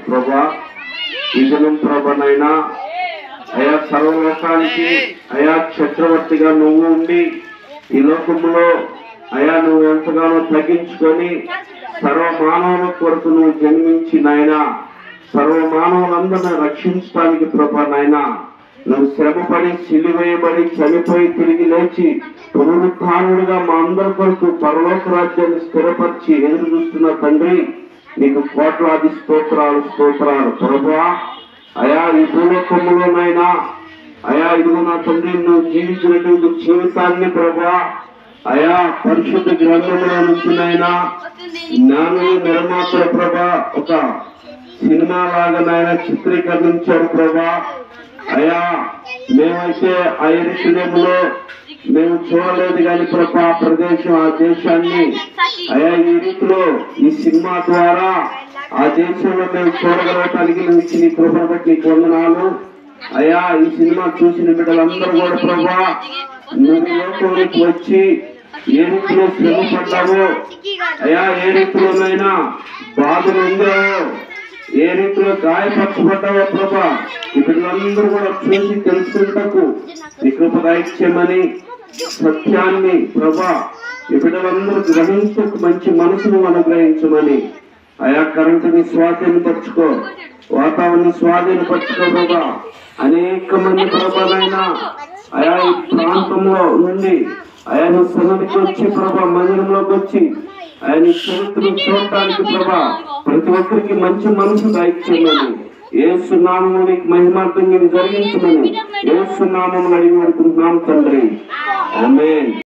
ప్రభా ఈ దినం ప్రభనైనా అయా సర్వలోకానికి అయా చక్రవర్తిగా నువ్వు ఉండి ఈ లోకంలో అయా నువ్వు ఎంతగానో తగ్గించుకొని సర్వ మానవుల కొరకు నువ్వు జన్మించి నాయనా సర్వ మానవులందరినీ రక్షించడానికి ప్రభా నాయనా నువ్వు శ్రమపడి సిలివేయబడి చనిపోయి తిరిగి లేచి పునరుత్థానుడిగా మా అందరి కొరకు పరలోక రాజ్యాన్ని స్థిరపరిచి ఎదురు చూస్తున్న తండ్రి నీకు కోట్లాది స్తోత్రాలు స్తోత్రాలు ప్రభా అయా ఈ భూలోకములోనైనా అయా ఇదిగో నా తండ్రి నువ్వు జీవించినటువంటి జీవితాన్ని ప్రభా అయా పరిశుద్ధ గ్రంథంలో నుంచినైనా జ్ఞానులు నిర్మాత ప్రభా ఒక సినిమా లాగా నాయన చిత్రీకరించారు ప్రభా అయా మేమైతే ఆ ఎరుషులేములో మేము చూడలేదు కానీ ప్రభా ఆ ప్రదేశం ఆ దేశాన్ని అయా ఈ రీతిలో ఈ సినిమా ద్వారా ఆ దేశంలో మేము చూడగలగటానికి నువ్వు ఇచ్చిన ఈ కృపను బట్టి నీకు వందనాలు అయా ఈ సినిమా చూసిన బిడ్డలందరూ కూడా ప్రభా నువ్వు లోకంలోకి వచ్చి ఏ రీతిలో శ్రమ పడ్డావో అయా ఏ రీతిలోనైనా బాధలు ఉందావో ఏ రీతిలో గాయపరచబడ్డావో ప్రభా ఈ బిడ్డలందరూ కూడా చూసి తెలుసుకుంటకు నీ కృప దాయిత్యమని సత్యాన్ని ప్రభా ఈ బిడ్డలందరూ గ్రహించకు మంచి మనసును అనుగ్రహించమని ఆయా కరెంటుని స్వాధీనపరచుకో వాతావరణం స్వాధీనపరచుకో ప్రభా అనేక మంది ప్రభానైనా ఆయా ఈ ప్రాంతంలో నుండి ఆయన సన్నిధికి వచ్చి ప్రభా మందిరంలోకి వచ్చి ఆయన చరిత్రను చూడటానికి ప్రభా ప్రతి ఒక్కరికి మంచి మనసు దాయిచ్చేయమని ఏసు నామము నీకు మహిమార్థం జరిగించమని ఏసు నామం అడిగి పెడుకుంటున్నాం తండ్రి ఆమేన్